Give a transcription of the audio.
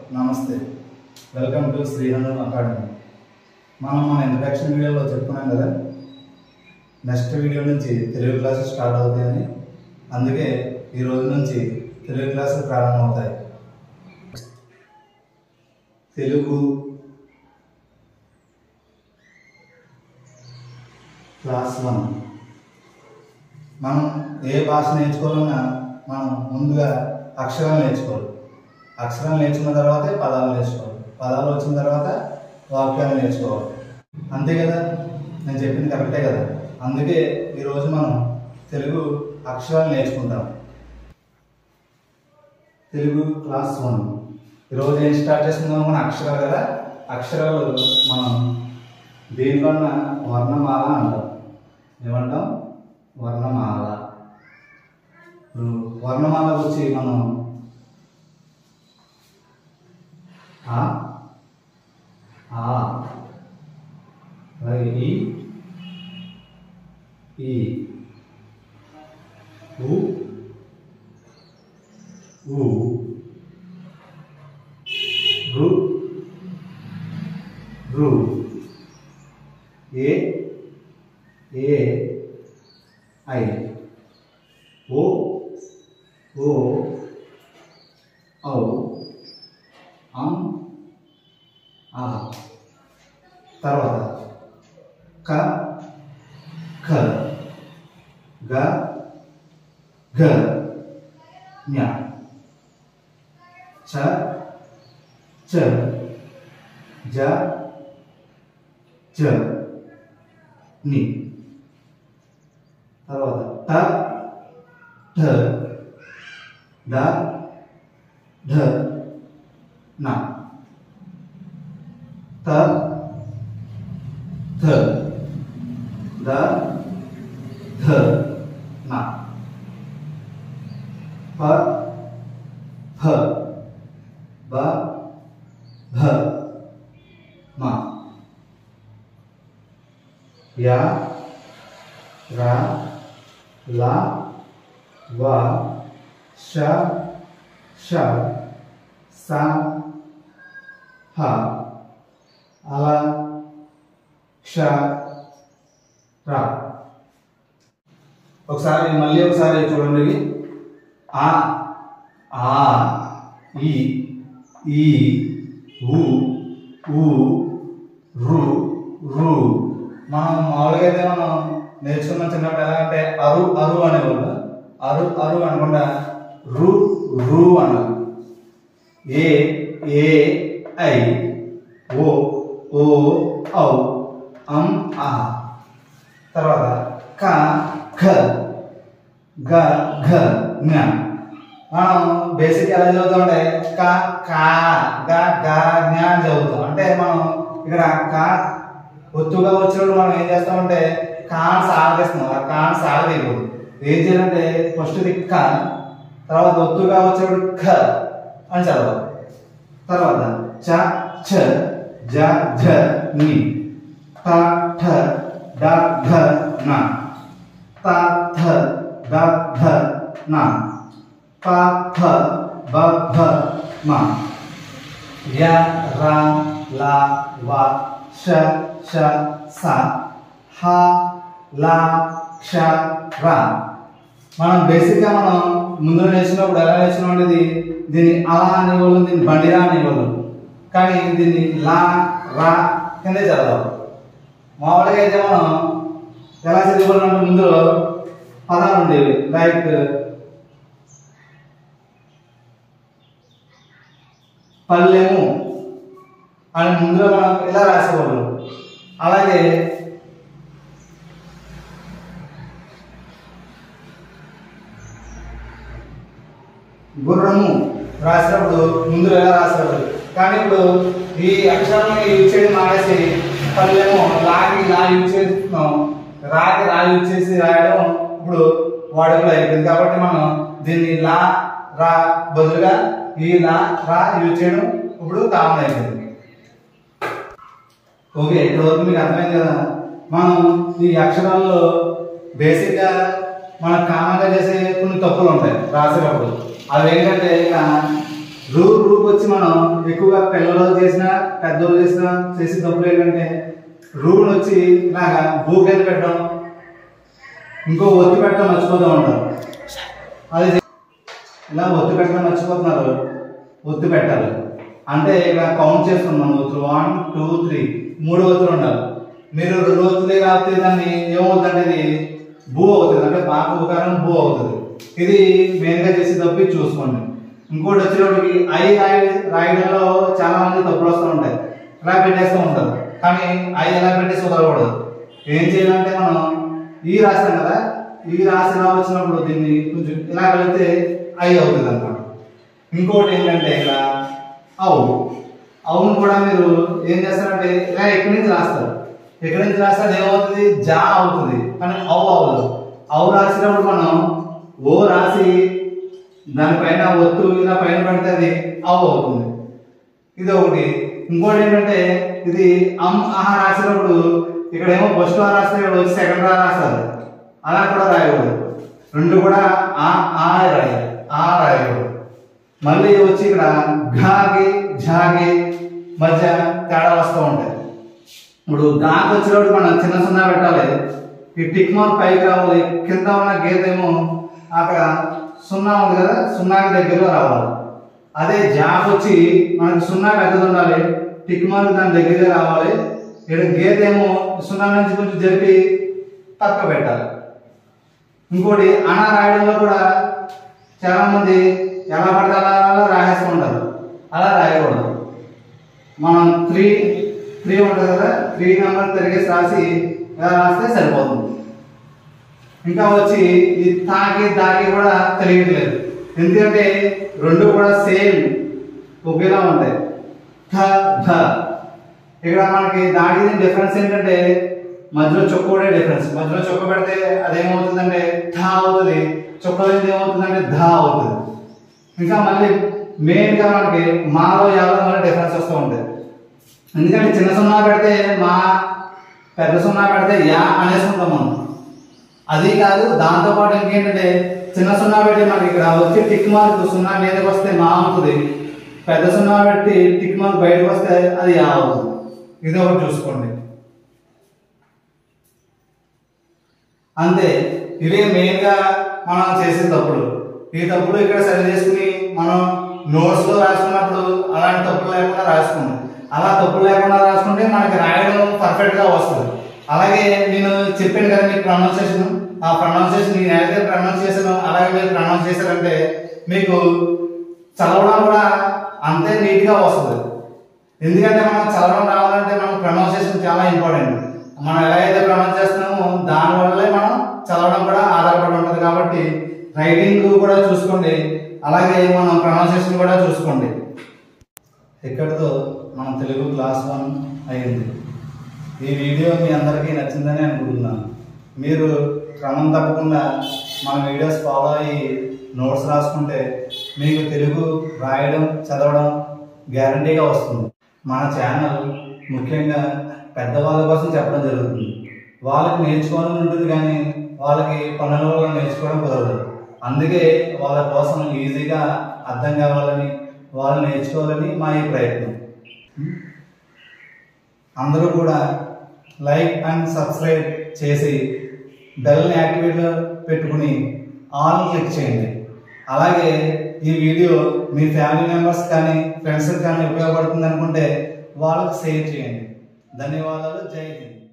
నమస్తే welcome to శ్రీహను academy మనం మన ఇంట్రడక్షన్ వీడియోలో చెప్పుకున్నాం కదా నెక్స్ట్ వీడియో నుంచి తెలుగు క్లాసెస్ స్టార్ట్ అవుతాయని అందుకే ఈ రోజు నుంచి తెలుగు క్లాసులు ప్రారంభమవుతాయి తెలుగు క్లాస్ వన్ మనం ఏ భాష నేర్చుకోవాలన్నా మనం ముందుగా అక్షరాలు నేర్చుకోవాలి అక్షరాలు నేర్చుకున్న తర్వాతే పదాలు నేర్చుకోవాలి పదాలు వచ్చిన తర్వాత వాక్యాలు నేర్చుకోవాలి అంతే కదా నేను చెప్పింది కరెక్టే కదా అందుకే ఈరోజు మనం తెలుగు అక్షరాలు నేర్చుకుంటాం తెలుగు క్లాస్ వన్ ఈరోజు ఏం స్టార్ట్ చేస్తున్నాం మన అక్షరాలు కదా అక్షరాలు మనం దేనికన్నా వర్ణమాల అంటాం ఏమంటాం వర్ణమాల ఇప్పుడు వర్ణమాల వచ్చి మనం ఆ ఆ అలాగే ఈ ఈ ఉ ఊ రు రు ఏ ఏ ఐ ఓ ఓ ఔ అం ఆ తర్వాత క ఖ గ గ జ్ఞ చ చ జ జ ని తర్వాత ట ఠ డ ఢ న త థ ద ధ న ప ఫ బ భ మ యా రా లా వ ష ష స హ అల క్ష రా ఒకసారి మళ్ళీ ఒకసారి చూడండి ఇవి. ఆ ఆ ఈ ఈ ఊ ఊ రు రు మనం మామూలుగా అయితే మనం నేర్చుకున్న చిన్నప్పుడు ఎలా అంటే అరు అరు అనేవాళ్ళు అరు అరు అనకుండా రు రు అన్నారు ఏ ఏ ఐ ఓ ఓ ఔ అం ఆ తర్వాత క ఖ గ ఘ జ్ఞ మనం బేసిక్ ఎలా చదువుతామంటే క కా గ గ జ్ఞ అని చదువుతాం అంటే మనం ఇక్కడ క ఒత్తుగా వచ్చినప్పుడు మనం ఏం చేస్తామంటే కాన్ సాగేస్తాం ఆ కాన్ సాగదీయకూడదు ఏం చేయాలంటే ఫస్ట్ ఇది క తర్వాత ఒత్తుగా వచ్చినప్పుడు ఖ అని చదవాలి తర్వాత చ ఛ జ ఝ ని ట ఠ డ ఢ న త థ ద ధ న ప ఫ బ భ మ య ర ల వ ష ష స హ ల క్ష ర మనం బేసిక్గా మనం ముందు నేర్చుకున్నప్పుడు ఎలా నేర్చుకున్నాం అంటే ఇది దీన్ని అలా అనేవాళ్ళు దీన్ని బండిరా అనేవాళ్ళు కానీ దీన్ని లా రా కిందే చదవాలి మామూలుగా అయితే మనం ఎలా చదివాలంటే ముందు పదాలు ఉండేవి లైక్ పల్లెము అని ముందులో మనం ఇలా రాసేవాళ్ళు అలాగే గుర్రము రాసినప్పుడు ముందు ఎలా రాసేవాళ్ళు కానీ ఇప్పుడు ఈ అక్షరాలను యూజ్ చేయడం మానేసి పల్లెము లాగి లా యూజ్ చేస్తున్నాం రాకి రా యూజ్ చేసి రాయడం ఇప్పుడు వాడుకలో అయిపోయింది కాబట్టి మనం దీన్ని లా రా బదులుగా ఈ లా రా యూజ్ చేయడం ఇప్పుడు కామన్ అయిపోయింది ఓకే ఇక్కడ వరకు మీకు అర్థమైంది కదా మనం ఈ అక్షరాల్లో బేసిక్గా మనం కామన్గా చేసే కొన్ని తప్పులు ఉంటాయి రాసేటప్పుడు అవి ఏంటంటే ఇక రూ రూకి వచ్చి మనం ఎక్కువగా పిల్లలు చేసిన పెద్దోళ్ళు చేసిన చేసిన తప్పులు ఏంటంటే రూని వచ్చి ఇలాగా భూ కింద పెట్టడం ఇంకో ఒత్తి పెట్టడం మర్చిపోతూ ఉంటారు అది చే- ఇలా ఒత్తి పెట్టడం మర్చిపోతున్నారు ఒత్తి పెట్టాలి అంటే ఇక్కడ కౌంట్ చేస్తున్నాం ఒత్తులు వన్ టూ త్రీ మూడు ఒత్తులు ఉండాలి మీరు రెండు ఒత్తులే కాకపోతే దాన్ని ఏమవుతుందంటే ఇది భూ అవుతుంది అంటే పాక ఉపకారం భూ అవుతుంది ఇది మెయిన్గా చేసి తప్పి చూసుకోండి ఇంకోటి వచ్చేటప్పటికి ఐ రాయి రాయడంలో చాలా మంది తప్పులు వస్తూ ఉంటాయి ఇలా పెట్టేస్తూ ఉంటారు కానీ ఐ ఎలా పెట్టేసి వదలకూడదు ఏం చేయాలంటే మనం ఈ రాస్తాం కదా ఈ రాసి ఇలా వచ్చినప్పుడు దీన్ని కొంచెం ఇలా కలిపితే ఐ అవుతుంది అన్నమాట ఇంకోటి ఏంటంటే ఇలా అవు అవును కూడా మీరు ఏం చేస్తారంటే ఇలా ఎక్కడి నుంచి రాస్తారు ఎక్కడి నుంచి రాస్తే ఏమవుతుంది జా అవుతుంది కానీ అవు అవ్వదు అవు రాసినప్పుడు మనం ఓ రాసి దానిపైన ఒత్తు ఇలా పైన పడితే అది అవు అవుతుంది ఇది ఒకటి ఇంకోటి ఏంటంటే ఇది అమ్ ఆహా రాసినప్పుడు ఇక్కడ ఏమో ఫస్ట్ రా రాస్తే ఇక్కడ వచ్చి సెకండ్ రా రాస్తారు అలా కూడా రాయకూడదు రెండు కూడా ఆ ఆ రాయాలి ఆ రాయకూడదు మళ్ళీ వచ్చి ఇక్కడ ఘాగి ఝాగి మధ్య తేడా వస్తూ ఉంటాయి ఇప్పుడు గాకి వచ్చినప్పుడు మనం చిన్న సున్నా పెట్టాలి ఈ టిక్ మార్క్ పైకి రావాలి కింద ఉన్న గీత ఏమో అక్కడ సున్నా ఉంది కదా సున్నాకి దగ్గరలో రావాలి అదే జాబ్ వచ్చి మనకి సున్నా పెద్దది ఉండాలి టిక్ మార్క్ దాని దగ్గరగా రావాలి ఇక్కడ గీత ఏమో సున్నా నుంచి కొంచెం జరిపి పక్క పెట్టాలి ఇంకోటి అనా రాయడంలో కూడా చాలా మంది ఎలా పడితే అలా రాసేసుకుంటారు అలా రాయకూడదు మనం త్రీ త్రీ ఉంటుంది కదా త్రీ నెంబర్ తిరిగేసి రాసి ఇలా రాస్తే సరిపోతుంది ఇంకా వచ్చి ఈ తాకి దాకి కూడా తెలియట్లేదు ఎందుకంటే రెండు కూడా సేమ్ ఒకేలా ఉంటాయి థ ధ ఇక్కడ మనకి దానికి డిఫరెన్స్ ఏంటంటే మధ్యలో చొక్క కూడా డిఫరెన్స్ మధ్యలో చొక్క పెడితే అదేమవుతుందంటే ధ అవుతుంది చొక్క లేనిది ఏమవుతుందంటే ధ అవుతుంది ఇంకా మళ్ళీ మెయిన్ గా మనకి మాలో యాలో మళ్ళీ డిఫరెన్స్ వస్తూ ఉంటుంది ఎందుకంటే చిన్న సున్నా పెడితే మా పెద్ద సున్నా పెడితే యా అనేసుకుంటాం మనం అది కాదు దాంతో పాటు ఇంకేంటంటే చిన్న సున్నా పెట్టి మనకి ఇక్కడ వచ్చి టిక్ మార్క్ సున్నా మీదకి వస్తే మా అవుతుంది పెద్ద సున్నా పెట్టి టిక్ మార్క్ బయటకు వస్తే అది యా అవుతుంది ఇది ఒకటి చూసుకోండి అంతే ఇవే మెయిన్ గా మనం చేసే తప్పులు ఈ తప్పులు ఇక్కడ సరి చేసుకుని మనం నోట్స్ లో రాసుకున్నప్పుడు అలాంటి తప్పులు లేకుండా రాసుకుందాం అలా తప్పులు లేకుండా రాసుకుంటే మనకి రాయడం పర్ఫెక్ట్ గా వస్తుంది అలాగే నేను చెప్పాను కదా మీకు ప్రొనౌన్సియేషన్ ఆ ప్రొనౌన్సియేషన్ నేను ఏదైతే ప్రొనౌన్స్ చేశానో అలాగే మీరు ప్రొనౌన్స్ చేశారంటే మీకు చదవడం కూడా అంతే నీట్ గా వస్తుంది ఎందుకంటే మనం చదవడం రావాలంటే మనం ప్రొనౌన్సియేషన్ చాలా ఇంపార్టెంట్ మనం ఎలా అయితే ప్రొనౌన్స్ చేస్తున్నామో దాని వల్లే మనం చదవడం కూడా ఆధారపడి ఉంటుంది కాబట్టి రైటింగ్ కూడా చూసుకోండి అలాగే మనం ప్రొనౌన్సియేషన్ కూడా చూసుకోండి ఇక్కడితో మన తెలుగు క్లాస్ వన్ అయింది ఈ వీడియో మీ అందరికీ నచ్చిందని అనుకుంటున్నాను మీరు క్రమం తప్పకుండా మన వీడియోస్ ఫాలో అయ్యి నోట్స్ రాసుకుంటే మీకు తెలుగు రాయడం చదవడం గ్యారంటీగా వస్తుంది మన ఛానల్ ముఖ్యంగా పెద్దవాళ్ళ కోసం చెప్పడం జరుగుతుంది వాళ్ళకి నేర్చుకోవాలని ఉంటుంది కానీ వాళ్ళకి పనుల వల్ల నేర్చుకోవడం కుదరదు అందుకే వాళ్ళ కోసం ఈజీగా అర్థం కావాలని వాళ్ళు నేర్చుకోవాలని మా ఈ ప్రయత్నం అందరూ కూడా లైక్ అండ్ సబ్స్క్రైబ్ చేసి బెల్ని యాక్టివేట్లో పెట్టుకుని ఆల్ క్లిక్ చేయండి అలాగే ఈ వీడియో మీ ఫ్యామిలీ మెంబర్స్ కానీ ఫ్రెండ్స్కి కానీ ఉపయోగపడుతుంది అనుకుంటే వాళ్ళకి షేర్ చేయండి ధన్యవాదాలు జై హింద్